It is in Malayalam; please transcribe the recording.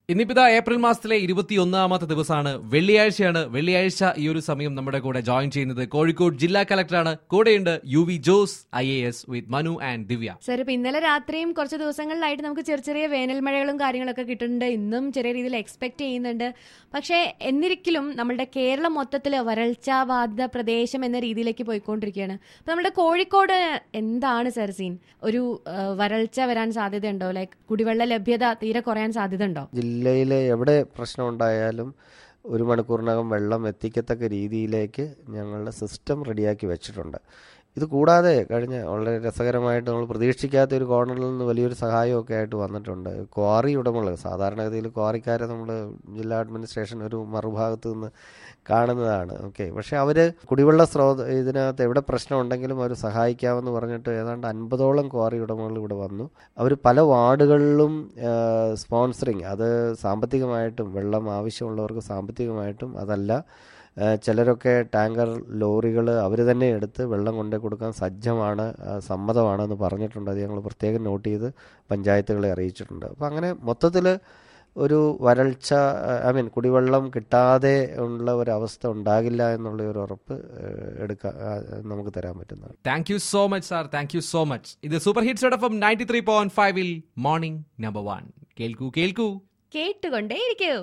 ഇന്നിപ്പിതാ ഏപ്രിൽ മാസത്തിലെ ഇരുപത്തിയൊന്നാമത്തെ ദിവസമാണ് വെള്ളിയാഴ്ചയാണ് വെള്ളിയാഴ്ച ഈ ഒരു സമയം നമ്മുടെ കൂടെ ജോയിൻ ചെയ്യുന്നത് കോഴിക്കോട് ജില്ലാ കളക്ടറാണ് കൂടെയുണ്ട് U V Jose I A S with Manu and Divya sir ഇപ്പൊ ഇന്നലെ രാത്രിയും കുറച്ച് ദിവസങ്ങളിലായിട്ട് നമുക്ക് ചെറിയ ചെറിയ വേനൽ മഴകളും കാര്യങ്ങളൊക്കെ കിട്ടുന്നുണ്ട് ഇന്നും ചെറിയ രീതിയിൽ എക്സ്പെക്ട് ചെയ്യുന്നുണ്ട് പക്ഷേ എന്നിരിക്കലും നമ്മുടെ കേരളം മൊത്തത്തിൽ വരൾച്ചാ ബാധിത പ്രദേശം എന്ന രീതിയിലേക്ക് പോയിക്കൊണ്ടിരിക്കുകയാണ് അപ്പൊ നമ്മുടെ കോഴിക്കോട് എന്താണ് സർ സീൻ ഒരു ആ, വരൾച്ച വരാൻ സാധ്യതയുണ്ടോ ലൈക്ക് കുടിവെള്ള ലഭ്യത തീരെ കുറയാൻ സാധ്യതയുണ്ടോ ജില്ലയിലെ എവിടെ പ്രശ്നം ഉണ്ടായാലും ഒരു മണിക്കൂറിനകം വെള്ളം എത്തിക്കത്തക്ക രീതിയിലേക്ക് ഞങ്ങളുടെ സിസ്റ്റം റെഡിയാക്കി വെച്ചിട്ടുണ്ട് ഇത് കൂടാതെ കഴിഞ്ഞ വളരെ രസകരമായിട്ട് നമ്മൾ പ്രതീക്ഷിക്കാത്ത ഒരു കോർണറിൽ നിന്ന് വലിയൊരു സഹായമൊക്കെ ആയിട്ട് വന്നിട്ടുണ്ട് ക്വാറി ഉടമകൾ സാധാരണഗതിയിൽ ക്വാറിക്കാരെ നമ്മൾ ജില്ലാ അഡ്മിനിസ്ട്രേഷൻ ഒരു മറുഭാഗത്ത് നിന്ന് കാണുന്നതാണ് ഓക്കെ പക്ഷെ അവർ കുടിവെള്ള സ്രോത ഇതിനകത്ത് എവിടെ പ്രശ്നം ഉണ്ടെങ്കിലും അവർ സഹായിക്കാമെന്ന് പറഞ്ഞിട്ട് ഏതാണ്ട് അൻപതോളം ക്വാറി ഉടമകൾ ഇവിടെ വന്നു അവർ പല വാർഡുകളിലും സ്പോൺസറിങ് അത് സാമ്പത്തികമായിട്ടും വെള്ളം ആവശ്യമുള്ളവർക്ക് സാമ്പത്തികമായിട്ടും അതല്ല ആ, ചിലരൊക്കെ ടാങ്കർ ലോറികൾ അവർ തന്നെ എടുത്ത് വെള്ളം കൊണ്ടു കൊടുക്കാൻ സജ്ജമാണ് ആ, സമ്മതമാണെന്ന് പറഞ്ഞിട്ടുണ്ട് അത് ഞങ്ങൾ പ്രത്യേകം നോട്ട് ചെയ്ത് പഞ്ചായത്തുകളെ അറിയിച്ചിട്ടുണ്ട് അപ്പോൾ അങ്ങനെ മൊത്തത്തിൽ ഒരു വരൾച്ച ഐ മീൻ കുടിവെള്ളം കിട്ടാതെ ഉള്ള ഒരു അവസ്ഥ ഉണ്ടാകില്ല എന്നുള്ള ഒരു ഉറപ്പ് എടുക്കാൻ നമുക്ക് തരാൻ പറ്റുന്നതാണ് thank you so much sir thank you so much ഇത് super hits F ninety three point ഫൈവിൽ മോർണിംഗ് നമ്പർ വൺ കേൾക്കൂ കേൾക്കൂ കേട്ടുകൊണ്ടേയിരിക്കൂ